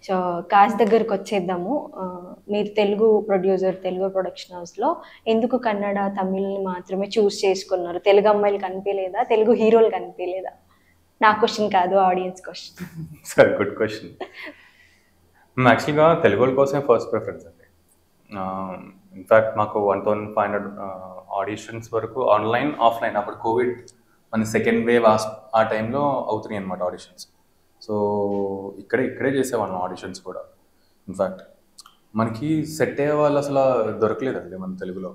So cost దగ్గరకు వచ్చేద్దాము ఆ, మీరు తెలుగు ప్రొడ్యూసర్ తెలుగు ప్రొడక్షన్ హౌస్లో ఎందుకు కన్నడ తమిళ్ని మాత్రమే చూస్ చేసుకున్నారు తెలుగు అమ్మాయిలు కనిపించలేదా తెలుగు హీరోలు కనిపించలేదా నా క్వశ్చన్ కాదు ఆడియన్స్ క్వశ్చన్ సరే గుడ్ క్వశ్చన్ యాక్చువల్గా తెలుగు వాళ్ళ కోసమే ఫస్ట్ ప్రిఫరెన్స్ అండి ఇన్ఫ్యాక్ట్ మాకు one thousand five hundred auditions వరకు ఆన్లైన్ ఆఫ్లైన్ అప్పుడు కోవిడ్ మన సెకండ్ వేవ్ ఆ టైంలో అవుతున్నాయి అనమాట ఆడిషన్స్ సో ఇక్కడే ఇక్కడే చేసేవాళ్ళం ఆడిషన్స్ కూడా ఇన్ఫ్యాక్ట్ మనకి సెట్ అయ్యే వాళ్ళు అసలు దొరకలేదండి మన తెలుగులో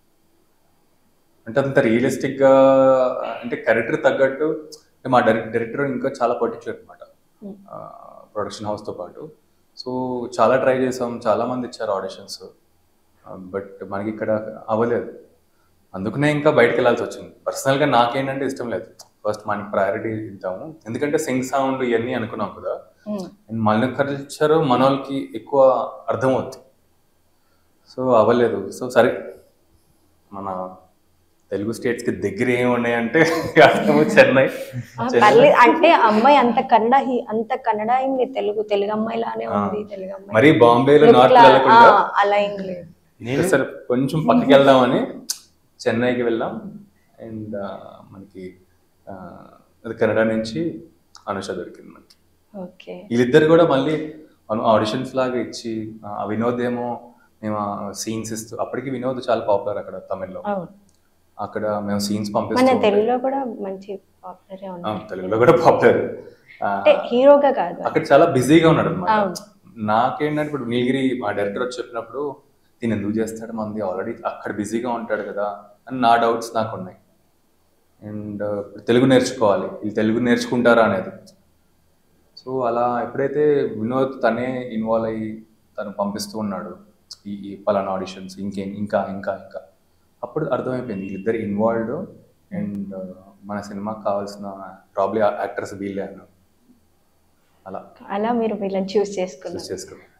అంటే అంత రియలిస్టిక్గా అంటే క్యారెక్టర్ తగ్గట్టు అంటే మా డైరెక్ట్ డైరెక్టర్ ఇంకా చాలా పర్టికులర్ అనమాట ప్రొడక్షన్ హౌస్తో పాటు సో చాలా ట్రై చేసాం చాలా మంది ఇచ్చారు ఆడిషన్స్ బట్ మనకి ఇక్కడ అవ్వలేదు అందుకనే ఇంకా బయటకు వెళ్ళాల్సి వచ్చింది పర్సనల్గా నాకేంటంటే ఇష్టం లేదు ఫస్ట్ మనకి ప్రయారిటీ ఇద్దాము ఎందుకంటే సింగ్ సౌండ్ ఇవన్నీ అనుకున్నాం కదా అండ్ మన కల్చర్ మన వాళ్ళకి ఎక్కువ అర్థమవుతుంది సో అవ్వలేదు సో సరే మన తెలుగు స్టేట్స్ కి దగ్గర ఏమి ఉన్నాయంటే అర్థము చెన్నై పర్లేదు అంటే అమ్మాయి అంత కన్నడ హీ- అంత కన్నడ ఏం లేదు తెలుగు తెలుగు అమ్మాయిలానే ఉంది ఆ. తెలుగు అమ్మాయి మరి బాంబేలో Look నార్త్ లా- వెళ్ళకుండా ఆ, అలా ఏం లేదు నేను సరే కొంచెం పక్కకి వెళ్దామని చెన్నైకి వెళ్ళాం అండ్ మనకి ఆ, అది కన్నడ నుంచి అనుష దొరికింది మనకి ఓకే వీళ్ళిద్దరు కూడా మళ్ళీ ఆడిషన్స్ లాగా ఇచ్చి ఆ వినోద్ ఏమో మేము సీన్స్ ఇస్తూ అప్పటికి వినోద్ చాలా పాపులర్ అక్కడ తమిళ్లో అవును అక్కడ మేము సీన్స్ మన పంపిస్తూ తెలుగులో కూడా మంచి పాపులర్ ఆ, ఉంది తెలుగులో కూడా పాపులర్ అంటే హీరోగా కాదు అక్కడ చాలా బిజీగా ఉన్నాడు అనమాట అవును. నాకేంటంటే ఇప్పుడు నీలగిరి మా డైరెక్టర్ వచ్చి చెప్పినప్పుడు దీన్ని ఎందుకు చేస్తాడు మంది ఆల్రెడీ అక్కడ బిజీగా ఉంటాడు కదా అని నా డౌట్స్ నాకు ఉన్నాయి అండ్ తెలుగు నేర్చుకోవాలి వీళ్ళు తెలుగు నేర్చుకుంటారా అనేది సో అలా ఎప్పుడైతే వినోద్ తనే ఇన్వాల్వ్ అయ్యి తను పంపిస్తూ ఉన్నాడు ఈ ఈ పలానా ఆడిషన్స్ ఇంకేం ఇంకా ఇంకా ఇంకా అప్పుడు అర్థమైపోయింది వీళ్ళిద్దరు ఇన్వాల్వ్డ్ అండ్ మన సినిమాకి కావాల్సిన ప్రాబ్లీ యాక్టర్స్ వీళ్ళే అన్నారు అలా అలా మీరు వీళ్ళని చూస్ చేసుకున్నారు చూస్ చేసుకున్నాం